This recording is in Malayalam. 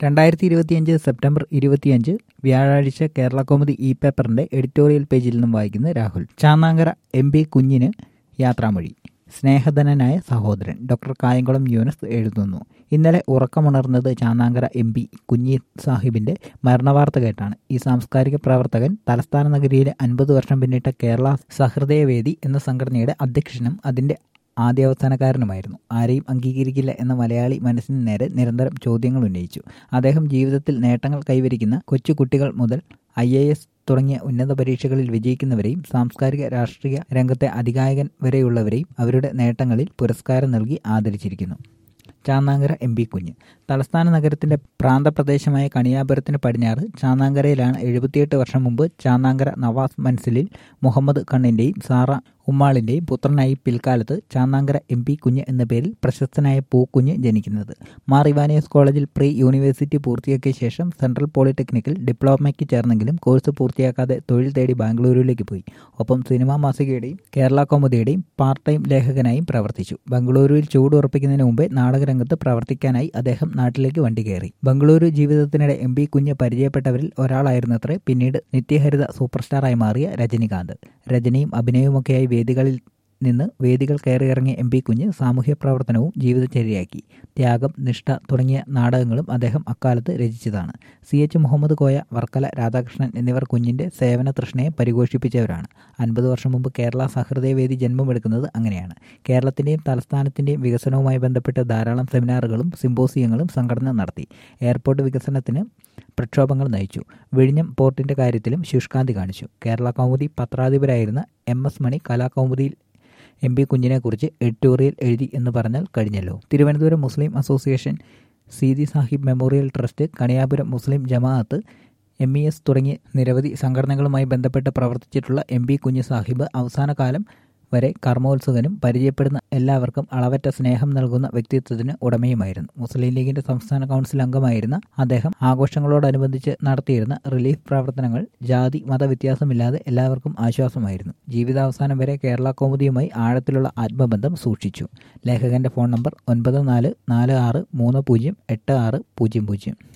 രണ്ടായിരത്തി ഇരുപത്തിയഞ്ച് സെപ്റ്റംബർ ഇരുപത്തിയഞ്ച് വ്യാഴാഴ്ച കേരള കോമഡി ഇ പേപ്പറിന്റെ എഡിറ്റോറിയൽ പേജിൽ നിന്നും വായിക്കുന്ന രാഹുൽ ചാന്നാങ്കര എം പി കുഞ്ഞിന് യാത്രാമൊഴി സ്നേഹധനനായ സഹോദരൻ ഡോക്ടർ കായംകുളം യൂനസ് എഴുതുന്നു ഇന്നലെ ഉറക്കമുണർന്നത് ചാന്നാങ്കര എം പി കുഞ്ഞി സാഹിബിന്റെ മരണവാർത്ത കേട്ടാണ് ഈ സാംസ്കാരിക പ്രവർത്തകൻ തലസ്ഥാന നഗരിയിലെ അൻപത് വർഷം പിന്നിട്ട കേരള സഹൃദയവേദി എന്ന സംഘടനയുടെ അധ്യക്ഷനും അതിന്റെ ആദ്യാവസാനക്കാരനുമായിരുന്നു ആരെയും അംഗീകരിക്കില്ല എന്ന മലയാളി മനസ്സിന് നേരെ നിരന്തരം ചോദ്യങ്ങൾ ഉന്നയിച്ചു അദ്ദേഹം ജീവിതത്തിൽ നേട്ടങ്ങൾ കൈവരിക്കുന്ന കൊച്ചു കുട്ടികൾ മുതൽ ഐ എ എസ് തുടങ്ങിയ ഉന്നത പരീക്ഷകളിൽ വിജയിക്കുന്നവരെയും സാംസ്കാരിക രാഷ്ട്രീയ രംഗത്തെ അധികായകൻ വരെയുള്ളവരെയും അവരുടെ നേട്ടങ്ങളിൽ പുരസ്കാരം നൽകി ആദരിച്ചിരിക്കുന്നു ചാന്നാങ്കര എം പി കുഞ്ഞ് തലസ്ഥാന നഗരത്തിന്റെ പ്രാന്തപ്രദേശമായ കണിയാപുരത്തിന് പടിഞ്ഞാറ് ചാന്നാങ്കരയിലാണ് എഴുപത്തിയെട്ട് വർഷം മുമ്പ് ചാന്നാങ്കര നവാസ് മൻസിലിൽ മുഹമ്മദ് കണ്ണിന്റെയും സാറ ഉമ്മാളിന്റെയും പുത്രനായി പിൽക്കാലത്ത് ചാന്നാങ്കര എം പി കുഞ്ഞ് എന്ന പേരിൽ പ്രശസ്തനായ പൂക്കുഞ്ഞ് ജനിക്കുന്നത് മാർ ഇവാനിയസ് കോളേജിൽ പ്രീ യൂണിവേഴ്സിറ്റി പൂർത്തിയാക്കിയ ശേഷം സെൻട്രൽ പോളിടെക്നിക്കിൽ ഡിപ്ലോമയ്ക്ക് ചേർന്നെങ്കിലും കോഴ്സ് പൂർത്തിയാക്കാതെ തൊഴിൽ തേടി ബാംഗ്ലൂരുവിലേക്ക് പോയി ഒപ്പം സിനിമാ മാസികയുടെയും കേരള കൗമുദിയുടെയും പാർട്ട് ടൈം ലേഖകനായും പ്രവർത്തിച്ചു ബംഗളൂരുവിൽ ചൂട് ഉറപ്പിക്കുന്നതിന് മുമ്പേ നാടകരംഗത്ത് പ്രവർത്തിക്കാനായി അദ്ദേഹം നാട്ടിലേക്ക് വണ്ടി കയറി ബംഗളൂരു ജീവിതത്തിനിടെ എം പി കുഞ്ഞ് പരിചയപ്പെട്ടവരിൽ ഒരാളായിരുന്നത്രേ പിന്നീട് നിത്യഹരിത സൂപ്പർസ്റ്റാറായി മാറിയ രജനികാന്ത് രജനിയും അഭിനയവുമൊക്കെയായി വേദികളിൽ നിന്ന് വേദികൾ കയറിയിറങ്ങിയ എം പി കുഞ്ഞ് സാമൂഹ്യ പ്രവർത്തനവും ജീവിതചര്യയാക്കി ത്യാഗം നിഷ്ഠ തുടങ്ങിയ നാടകങ്ങളും അദ്ദേഹം അക്കാലത്ത് രചിച്ചതാണ് സി എച്ച് മുഹമ്മദ് കോയ വർക്കല രാധാകൃഷ്ണൻ എന്നിവർ കുഞ്ഞിന്റെ സേവന തൃഷ്ണയെ പരിപോഷിപ്പിച്ചവരാണ് അൻപത് വർഷം മുമ്പ് കേരള സഹൃദയവേദി ജന്മമെടുക്കുന്നത് അങ്ങനെയാണ് കേരളത്തിന്റെയും തലസ്ഥാനത്തിന്റെയും വികസനവുമായി ബന്ധപ്പെട്ട് ധാരാളം സെമിനാറുകളും സിമ്പോസിയങ്ങളും സംഘടന നടത്തി എയർപോർട്ട് വികസനത്തിന് പ്രക്ഷോഭങ്ങൾ നയിച്ചു വിഴിഞ്ഞം പോർട്ടിന്റെ കാര്യത്തിലും ശുഷ്കാന്തി കാണിച്ചു കേരള കൗമുദി പത്രാധിപരായിരുന്ന എം എസ് മണി കലാകൗമുദിയിൽ എം പി കുഞ്ഞിനെക്കുറിച്ച് എഡിറ്റോറിയൽ എഴുതി എന്ന് പറഞ്ഞാൽ കഴിഞ്ഞല്ലോ Thiruvananthapuram Muslim Association Seethi Sahib Memorial Trust Kaniyapuram Muslim Jamaath M E S തുടങ്ങിയ നിരവധി സംഘടനകളുമായി ബന്ധപ്പെട്ട് പ്രവർത്തിച്ചിട്ടുള്ള എം പി കുഞ്ഞ് സാഹിബ് അവസാന കാലം വരെ കർമ്മോത്സുകനും പരിചയപ്പെടുന്ന എല്ലാവർക്കും അളവറ്റ സ്നേഹം നൽകുന്ന വ്യക്തിത്വത്തിന് ഉടമയുമായിരുന്നു മുസ്ലിം ലീഗിന്റെ സംസ്ഥാന കൗൺസിൽ അംഗമായിരുന്ന അദ്ദേഹം ആഘോഷങ്ങളോടനുബന്ധിച്ച് നടത്തിയിരുന്ന റിലീഫ് പ്രവർത്തനങ്ങൾ ജാതി മതവ്യത്യാസമില്ലാതെ എല്ലാവർക്കും ആശ്വാസമായിരുന്നു ജീവിതാവസാനം വരെ കേരള കൗമുദിയുമായി ആഴത്തിലുള്ള ആത്മബന്ധം സൂക്ഷിച്ചു ലേഖകന്റെ ഫോൺ നമ്പർ ഒൻപത് നാല് നാല് ആറ് മൂന്ന് പൂജ്യം എട്ട് ആറ് പൂജ്യം പൂജ്യം